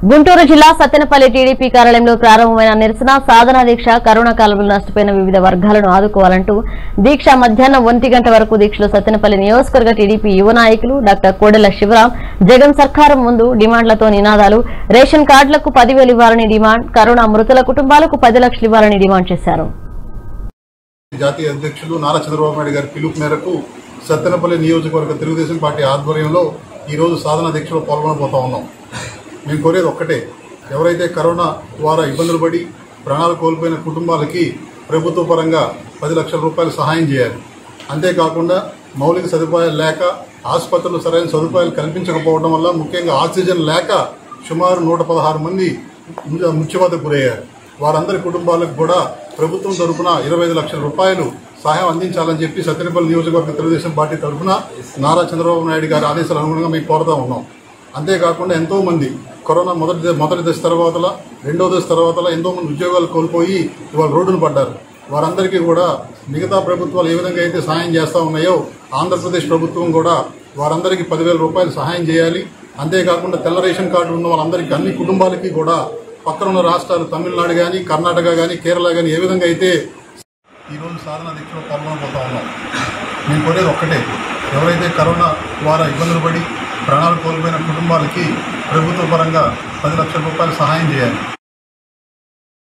గుంటూరు జిల్లా సత్తెనపల్లి టీడీపీ కార్యాలయంలో ప్రారంభమైన నిరసన సాధన దీక్ష కరోనా కాలంలో నష్టపోయిన వివిధ వర్గాలను ఆదుకోవాలంటూ దీక్ష మధ్యాహ్నం ఒంటి గంట వరకు దీక్షలో సత్తెనపల్లి నియోజకవర్గ టీడీపీ యువ నాయకులు డాక్టర్ కోడెల శివరాం జగన్ సర్కారం ముందు డిమాండ్లతో నినాదాలు రేషన్ కార్డులకు పదివేలు ఇవ్వాలని డిమాండ్ కరోనా మృతుల కుటుంబాలకు పది లక్షలు ఇవ్వాలని డిమాండ్ చేశారు జాతీయ అధ్యక్షులు నారా చంద్రబాబు నాయుడు గారి పిలుపు మేరకు సత్తెనపల్లి నియోజకవర్గ తెలుగుదేశం పార్టీ ఆధ్వర్యంలో ఈరోజు సాధన దీక్షలో పాల్గొనబోతా ఉన్నాం మేము కోరేది ఒక్కటే ఎవరైతే కరోనా ద్వారా ఇబ్బందులు పడి ప్రాణాలు కోల్పోయిన కుటుంబాలకి ప్రభుత్వ పరంగా పది లక్షల రూపాయలు సహాయం చేయాలి అంతేకాకుండా మౌలిక సదుపాయాలు లేక ఆసుపత్రులు సరైన సదుపాయాలు కల్పించకపోవడం వల్ల ముఖ్యంగా ఆక్సిజన్ లేక సుమారు నూట పదహారు మంది ముఖ్యమంత్రి గురయ్యారు వారందరి కుటుంబాలకు కూడా ప్రభుత్వం తరఫున ఇరవై ఐదు లక్షల రూపాయలు సహాయం అందించాలని చెప్పి సత్యనపల్లి నియోజకవర్గ తెలుగుదేశం పార్టీ తరఫున నారా చంద్రబాబు నాయుడు గారి ఆదేశాల అనుగుణంగా మేము కోరుతా ఉన్నాం అంతేకాకుండా ఎంతో మంది కరోనా మొదటి ద- మొదటి దశ తర్వాత రెండో దశ తర్వాత ఎంతో మంది ఉద్యోగాలు కోల్పోయి ఇవాళ రోడ్డును పడ్డారు వారందరికీ కూడా మిగతా ప్రభుత్వాలు ఏ విధంగా అయితే సహాయం చేస్తా ఉన్నాయో ఆంధ్రప్రదేశ్ ప్రభుత్వం కూడా వారందరికీ పదివేల రూపాయలు సహాయం చేయాలి అంతేకాకుండా తెల్ల రేషన్ కార్డు ఉన్న వాళ్ళందరికీ అన్ని కుటుంబాలకి కూడా పక్కన ఉన్న రాష్ట్రాలు తమిళనాడు కానీ కర్ణాటక కానీ కేరళ కానీ ఏ విధంగా అయితే ఈరోజు సాధన దీక్షలో పాల్గొనబోతా ఉన్నాం మేము కోరేది ఒక్కటే ఎవరైతే కరోనా ద్వారా ఇబ్బందులు పడి ప్రాణాలు కోల్పోయిన కుటుంబాలకి ప్రభుత్వ పరంగా పది లక్షల రూపాయలు సహాయం చేయాలి